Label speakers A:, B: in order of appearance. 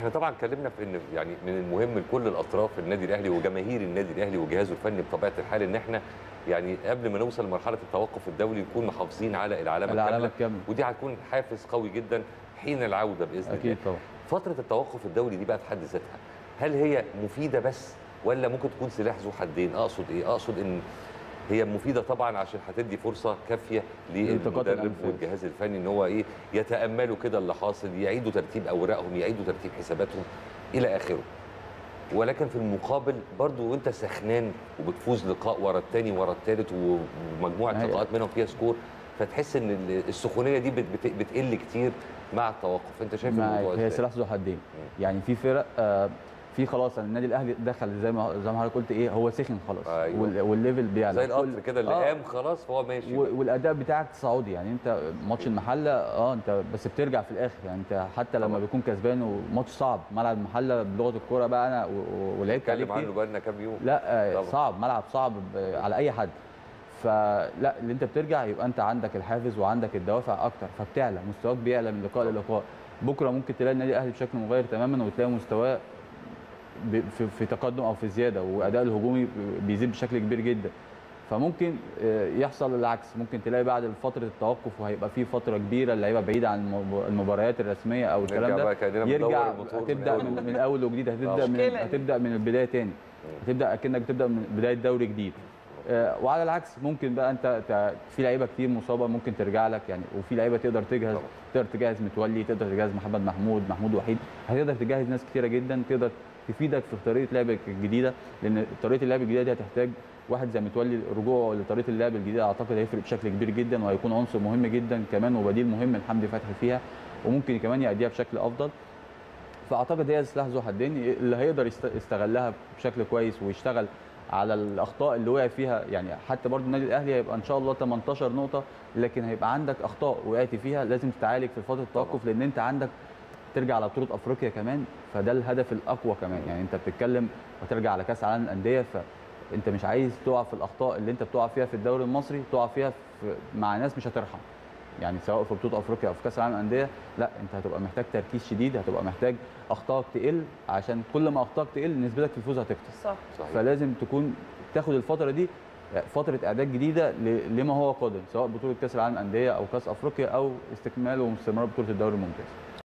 A: احنا طبعا اتكلمنا في ان يعني من المهم لكل الاطراف النادي الاهلي وجماهير النادي الاهلي وجهازه الفني بطبيعه الحال ان احنا يعني قبل ما نوصل لمرحله التوقف الدولي نكون محافظين على العلامه
B: العلامه
A: الكامله
B: الكامله
A: ودي هتكون حافز قوي جدا حين العوده باذن الله
B: اكيد طبعا
A: فتره التوقف الدولي دي بقى في حد ذاتها هل هي مفيده بس ولا ممكن تكون سلاح ذو حدين اقصد ايه اقصد ان هي مفيده طبعا عشان هتدي فرصه كافيه
B: لالتقاط
A: للمدرب
B: الأنفاس.
A: والجهاز الفني ان هو ايه يتاملوا كده اللي حاصل يعيدوا ترتيب اوراقهم يعيدوا ترتيب حساباتهم الى اخره ولكن في المقابل برضو وانت سخنان وبتفوز لقاء ورا الثاني ورا الثالث ومجموعه
B: ما هي-
A: لقاءات منهم فيها سكور فتحس ان ال- السخونيه دي بت- بت- بتقل كتير مع التوقف انت شايف
B: ما
A: الموضوع
B: هي
A: ازاي؟
B: سلاح ذو حدين يعني في فرق آه، في خلاص النادي الاهلي دخل زي ما زي ما حضرتك قلت ايه هو سخن خلاص
A: أيوة.
B: وال- والليفل بيعلى
A: زي القطر
B: كل-
A: كده اللي
B: آه،
A: قام خلاص فهو ماشي
B: و- والاداء بتاعك تصاعدي يعني انت ماتش المحله اه انت بس بترجع في الاخر يعني انت حتى لما
A: طبعا.
B: بيكون كسبان وماتش صعب ملعب المحله بلغه الكوره بقى انا و- و- ولعبت عليه
A: نتكلم عنه
B: كتير
A: بقالنا كام يوم
B: لا آه،
A: طبعا.
B: صعب ملعب صعب ب- على اي حد فلا اللي انت بترجع يبقى انت عندك الحافز وعندك الدوافع اكتر فبتعلى مستواك بيعلى من لقاء للقاء بكره ممكن تلاقي النادي الاهلي بشكل مغاير تماما وتلاقي مستواه ب- في, في تقدم او في زياده واداء الهجومي بيزيد بشكل كبير جدا فممكن آه، يحصل العكس ممكن تلاقي بعد فتره التوقف وهيبقى في فتره كبيره اللعيبه بعيده عن المب- المباريات الرسميه او الكلام
A: نرجع
B: ده
A: بقى كاننا بندور
B: يرجع
A: الموتور من
B: هتبدا
A: أول
B: من,
A: وجديد.
B: من اول وجديد هتبدا من
C: مشكلة.
B: هتبدا من البدايه تاني هتبدا اكنك بتبدا من بدايه دوري جديد آه، وعلى العكس ممكن بقى انت ت- في لعيبه كتير مصابه ممكن ترجع لك يعني وفي لعيبه تقدر تجهز
A: طبعا.
B: تقدر تجهز متولي تقدر تجهز محمد محمود محمود وحيد هتقدر تجهز ناس كتيره جدا تقدر تفيدك في طريقه لعبك الجديده لان طريقه اللعب الجديده دي هتحتاج واحد زي متولي رجوعه لطريقه اللعب الجديده اعتقد هيفرق بشكل كبير جدا وهيكون عنصر مهم جدا كمان وبديل مهم لحمدي فتحي فيها وممكن كمان يأديها بشكل افضل فاعتقد هي سلاح ذو حدين اللي هيقدر يست- يستغلها بشكل كويس ويشتغل على الاخطاء اللي وقع فيها يعني حتى برضو النادي الاهلي هيبقى ان شاء الله 18 نقطه لكن هيبقى عندك اخطاء وقعت فيها لازم تتعالج في فتره التوقف لان انت عندك ترجع على بطوله افريقيا كمان فده الهدف الاقوى كمان يعني انت بتتكلم وترجع على كاس عالم الانديه فانت مش عايز تقع في الاخطاء اللي انت بتقع فيها في الدوري المصري تقع فيها في مع ناس مش هترحم يعني سواء في بطوله افريقيا او في كاس العالم للانديه لا انت هتبقى محتاج تركيز شديد هتبقى محتاج اخطائك تقل عشان كل ما اخطائك تقل نسبتك في الفوز هتكتر
C: صح
A: صحيح
B: فلازم تكون تاخد الفتره دي فتره اعداد جديده ل- لما هو قادم سواء بطوله كاس العالم للانديه او كاس افريقيا او استكمال واستمرار بطوله الدوري الممتاز